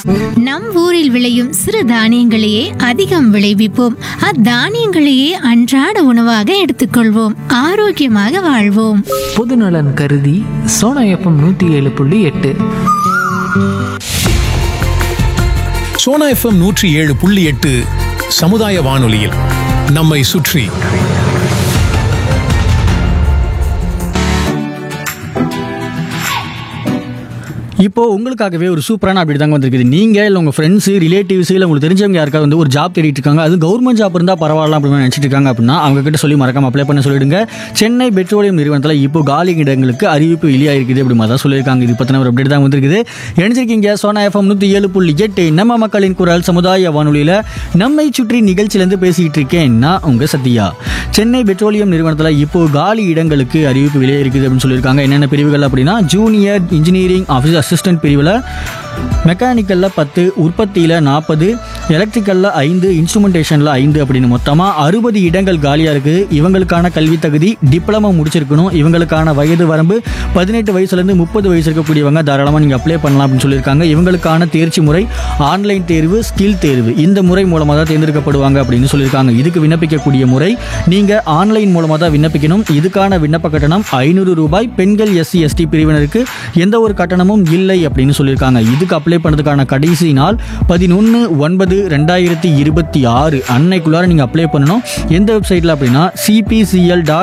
நம் ஊரில் விளையும் சிறு தானியங்களையே அதிகம் விளைவிப்போம் அத்தானியங்களையே அன்றாட உணவாக எடுத்துக்கொள்வோம் ஆரோக்கியமாக வாழ்வோம் பொதுநலன் கருதி சோனா எஃப்எம் நூற்றி ஏழு புள்ளி எட்டு சோனா எஃப்எம் நூற்றி ஏழு புள்ளி எட்டு சமுதாய வானொலியில் நம்மை சுற்றி இப்போ உங்களுக்காகவே ஒரு சூப்பரான அப்படி தாங்க வந்திருக்குது நீங்க இல்ல உங்க ஃப்ரெண்ட்ஸ் ரிலேட்டிவ்ஸ் இல்ல உங்களுக்கு தெரிஞ்சவங்க யாருக்காவது வந்து ஒரு ஜாப் தேடிட்டு இருக்காங்க அது கவர்மெண்ட் ஜாப் இருந்தா பரவாயில்ல அப்படின்னு நினைச்சிட்டு இருக்காங்க அப்படின்னா அவங்க கிட்ட சொல்லி மறக்காம அப்ளை பண்ண சொல்லிடுங்க சென்னை பெட்ரோலியம் நிறுவனத்தில் இப்போ காலி இடங்களுக்கு அறிவிப்பு வெளியாயிருக்குது அப்படி மாதிரி தான் சொல்லியிருக்காங்க இது பத்தின ஒரு அப்டேட் தான் வந்திருக்குது இணைஞ்சிருக்கீங்க சோனா எஃப்எம் நூத்தி ஏழு புள்ளி எட்டு நம்ம மக்களின் குரல் சமுதாய வானொலியில நம்மை சுற்றி நிகழ்ச்சியிலேருந்து பேசிட்டு இருக்கேன் நான் உங்க சத்யா சென்னை பெட்ரோலியம் நிறுவனத்தில் இப்போ காலி இடங்களுக்கு அறிவிப்பு வெளியாயிருக்குது அப்படின்னு சொல்லியிருக்காங்க என்னென்ன பிரிவுகள் அப்படின்னா ஜூனியர் இன்ஜினியரிங் ஆஃபீஸ் அசிஸ்டன்ட் பிரிவில் மெக்கானிக்கலில் பத்து உற்பத்தியில் நாற்பது எலக்ட்ரிக்கலில் ஐந்து இன்ஸ்ட்ருமெண்டேஷனில் ஐந்து அப்படின்னு மொத்தமாக அறுபது இடங்கள் காலியாக இருக்குது இவங்களுக்கான கல்வி தகுதி டிப்ளமோ முடிச்சிருக்கணும் இவங்களுக்கான வயது வரம்பு பதினெட்டு வயசுலேருந்து முப்பது வயசு இருக்கக்கூடியவங்க தாராளமாக நீங்கள் அப்ளை பண்ணலாம் அப்படின்னு சொல்லியிருக்காங்க இவங்களுக்கான தேர்ச்சி முறை ஆன்லைன் தேர்வு ஸ்கில் தேர்வு இந்த முறை மூலமாக தான் தேர்ந்தெடுக்கப்படுவாங்க அப்படின்னு சொல்லியிருக்காங்க இதுக்கு விண்ணப்பிக்கக்கூடிய முறை நீங்கள் ஆன்லைன் மூலமாக தான் விண்ணப்பிக்கணும் இதுக்கான விண்ணப்ப கட்டணம் ஐநூறு ரூபாய் பெண்கள் எஸ்சி எஸ்டி பிரிவினருக்கு எந்த ஒரு கட்டணமும் இல்லை அப்படின்னு சொல்லியிருக்காங்க இதுக்கு அப்ளை பண்ணதுக்கான கடைசி நாள் பதினொன்று ஒன்பது ரெண்டாயிரத்தி இருபத்தி ஆறு அன்னைக்குள்ளார நீங்கள் அப்ளை பண்ணணும் எந்த வெப்சைட்டில் அப்படின்னா சிபிசிஎல் டாட்